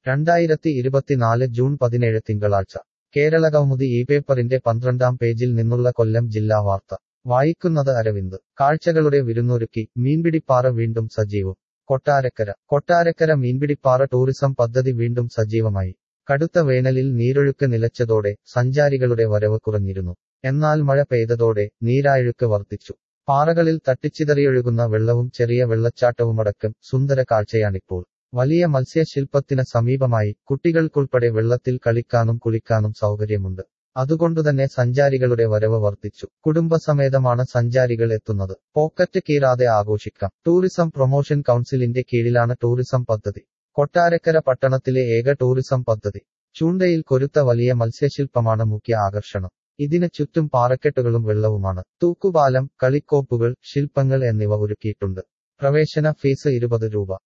രണ്ടായിരത്തി ഇരുപത്തിനാല് ജൂൺ പതിനേഴ് തിങ്കളാഴ്ച കേരളകൗമുദി ഈ പേപ്പറിന്റെ പന്ത്രണ്ടാം പേജിൽ നിന്നുള്ള കൊല്ലം ജില്ലാ വാർത്ത വായിക്കുന്നത് അരവിന്ദ് കാഴ്ചകളുടെ വിരുന്നൊരുക്കി മീൻപിടിപ്പാറ വീണ്ടും സജീവം കൊട്ടാരക്കര കൊട്ടാരക്കര മീൻപിടിപ്പാറ ടൂറിസം പദ്ധതി വീണ്ടും സജീവമായി കടുത്ത വേനലിൽ നീരൊഴുക്ക് നിലച്ചതോടെ സഞ്ചാരികളുടെ വരവ് കുറഞ്ഞിരുന്നു എന്നാൽ മഴ പെയ്തതോടെ നീരായൊഴുക്ക് വർദ്ധിച്ചു പാറകളിൽ തട്ടിച്ചിതറിയൊഴുകുന്ന വെള്ളവും ചെറിയ വെള്ളച്ചാട്ടവുമടക്കം സുന്ദര കാഴ്ചയാണിപ്പോൾ വലിയ മത്സ്യശില്പത്തിന് സമീപമായി കുട്ടികൾക്കുൾപ്പെടെ വെള്ളത്തിൽ കളിക്കാനും കുളിക്കാനും സൗകര്യമുണ്ട് അതുകൊണ്ടുതന്നെ സഞ്ചാരികളുടെ വരവ് വർദ്ധിച്ചു കുടുംബസമേതമാണ് സഞ്ചാരികൾ എത്തുന്നത് പോക്കറ്റ് കീറാതെ ആഘോഷിക്കാം ടൂറിസം പ്രൊമോഷൻ കൗൺസിലിന്റെ കീഴിലാണ് ടൂറിസം പദ്ധതി കൊട്ടാരക്കര പട്ടണത്തിലെ ഏക ടൂറിസം പദ്ധതി ചൂണ്ടയിൽ കൊരുത്ത വലിയ മത്സ്യശില്പമാണ് മുഖ്യ ആകർഷണം ഇതിന് ചുറ്റും പാറക്കെട്ടുകളും വെള്ളവുമാണ് തൂക്കുപാലം കളിക്കോപ്പുകൾ ശില്പങ്ങൾ എന്നിവ ഒരുക്കിയിട്ടുണ്ട് പ്രവേശന ഫീസ് ഇരുപത് രൂപ